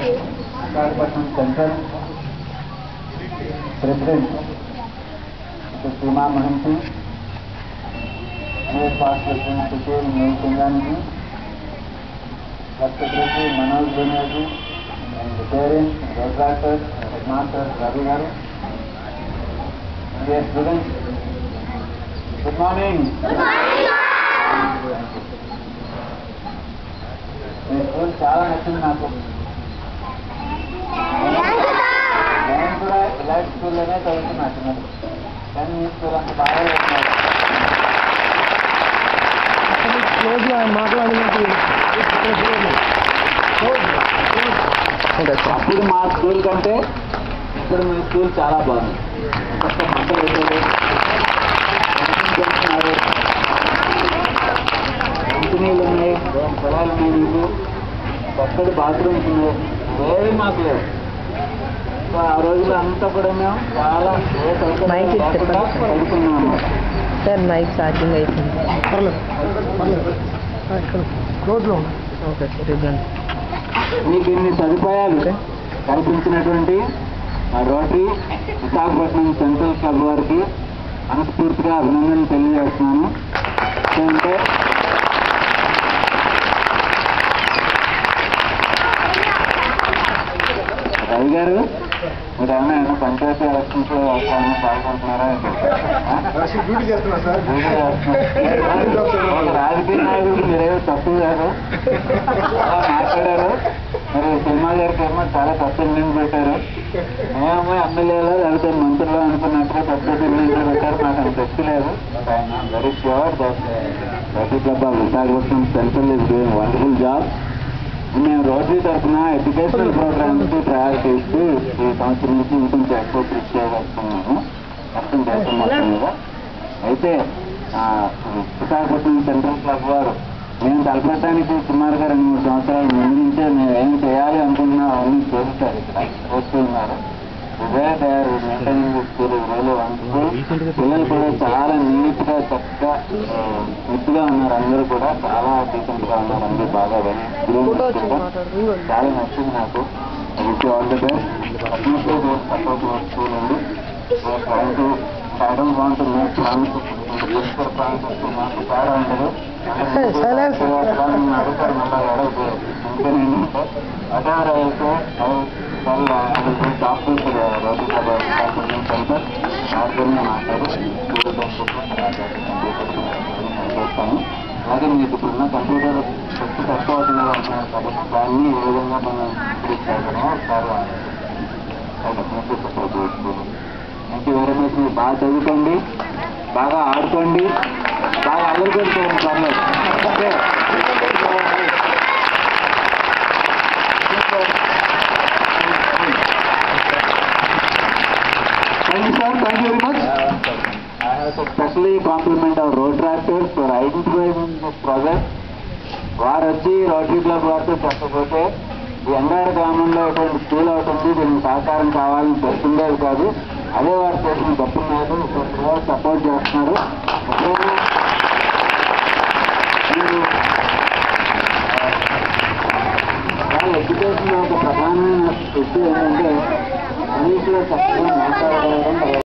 Visakhapatnam central president Shri Seema Mahanti new past president Sushil న్యూ సింగానికి secretary Manoj Banerjee and parents regulators head master Ravi garu dear students good morning మీ school చాలా నచ్చింది నాకు నేను కూడా ఇలాంటి స్కూల్లోనే చదువుతున్నా చిన్నది కానీ మీ స్కూల్ అంత బాగా చదువుతున్నారు క్లోజ్ గా మాట్లాడినట్టు అప్పుడు మా స్కూల్ కంటే ఇప్పుడు మీ స్కూల్ చాలా బాగుంది కొత్త మొక్కలు వేశారు చేస్తున్నారు కంపెనీలు ఉన్నాయి పొలాలు ఉన్నాయి మీకు కొత్తది బాత్రూమ్స్ ఉన్నాయి ఏవి మాకు లేవు సో ఆ రోజుల్లో అంతా కూడా మేము చాలా ఏ సౌకర్యం మైక్ ఇస్తే లేకుండా పర్లేదు. చదువుకున్నాం అన్నమాట సార్ మైక్ ఛార్జింగ్ అవుతుంది పర్లేదు పర్లేదు ఆ, ఇక్కడ క్లోజ్లో ఉంది ఓకే సార్ ఇవ్వండి మీకు ఇన్ని సదుపాయాలు కల్పించినటువంటి ఆ రోటరీ విశాఖపట్నం సెంట్రల్ క్లబ్ వారికి మనస్ఫూర్తిగా అభినందనలు తెలియజేస్తున్నాను అంటే రవి గారు మీరు ఏమైనా ఏమైనా పంచాయతీ ఎలక్షన్స్ లో ఏమైనా పాల్గొంటున్నారా ఆ? డ్యూటీ చేస్తున్నా సార్ ఒక రాజకీయ నాయకుడు మీరేమో తప్పు కాదు అలా మాట్లాడారు మరి సినిమా గారికి ఏమో చాలా కొత్త నిర్ణయం పెట్టారు మేము ఎమ్మెల్యేలో లేకపోతే మంత్రులు అనుకున్నట్టుగా కొత్త నిర్ణయం పెట్టారు నాకు అంత శక్తి లేదు వెరీ ష్యూర్ దట్ ప్రతి club of Visakhapatnam central is doing wonderful job మేము రోటరీ తరఫున ఎడ్యుకేషనల్ ప్రోగ్రామ్స్ ప్రయారిటీ ఇస్తూ ఈ సంవత్సరం నుంచి ఇంకొంచెం ఎక్కువ కృషి చేయగలుగుతున్నాము మొత్తం దేశం మొత్తం మీద అయితే ఆ, విశాఖపట్నం సెంట్రల్ క్లబ్ వారు మేము తలపెట్టడానికి సుమారుగా రెండు మూడు సంవత్సరాల ముందు నుంచే మేము ఏం చేయాలి అనుకున్నా అవన్నీ చేస్తారు ఇక్కడ చేస్తున్నారు ఇదే తయారు మెయింటైనింగ్ స్కూల్ రైలు స్కూల్ పిల్లలు కూడా చాలా నీట్ గా చక్కగా ఆ, ముద్దుగా ఉన్నారు అందరూ కూడా చాలా డీసెంట్ గా ఉన్నారు అందరూ బాగా వెల్ గ్రూమ్ చాలా నచ్చింది నాకు which all the best support school ఉంది train to I don't want to make promises పుష్కర్ ప్రామిసెస్ మాకు తేడా ఉండదు silence. అడుగుతారు మళ్ళీ అడగదు ఇంకేనే అదార్ అయితే వాళ్ళు డాక్టర్స్ రోడ్డు సెంటర్ ఆర్గన్గా మాట్లాడు చేస్తాను అలాగే మీకు ఇప్పుడున్న కంప్యూటర్ శక్తి తక్కువ అవుతుంది అంటున్నారు కాబట్టి దాన్ని ఏ విధంగా మనం ఇంప్రూవ్ చేయగలమో ఒకసారి సపోర్ట్ చేసుకోండి థ్యాంక్ యూ వెరీ మచ్ మీరు బాగా చదువుకోండి బాగా ఆడుకోండి బాగా అల్లరి పెట్టుకోండి పర్లేదు okay Thank you, sir. Thank you very much. I have to especially compliment our road tractors for identifying this project. వారు వచ్చి రోటరీ క్లబ్ వారితో చెప్పకపోతే ఈ ఎండార గ్రామంలో ఎటువంటి స్కూల్ అవుతుంది దీనికి సహకారం కావాలని చెప్తుండేది కాదు అదే వారు చేసిన గొప్పన్నారు సపోర్ట్ చేస్తున్నారు ఎప్పుడైనా మీరు ఎడ్యుకేషన్ ఒక ప్రధానమైన విషయం ఏంటంటే ఇంగ్లీష్లో చక్కగా మాట్లాడగలగడం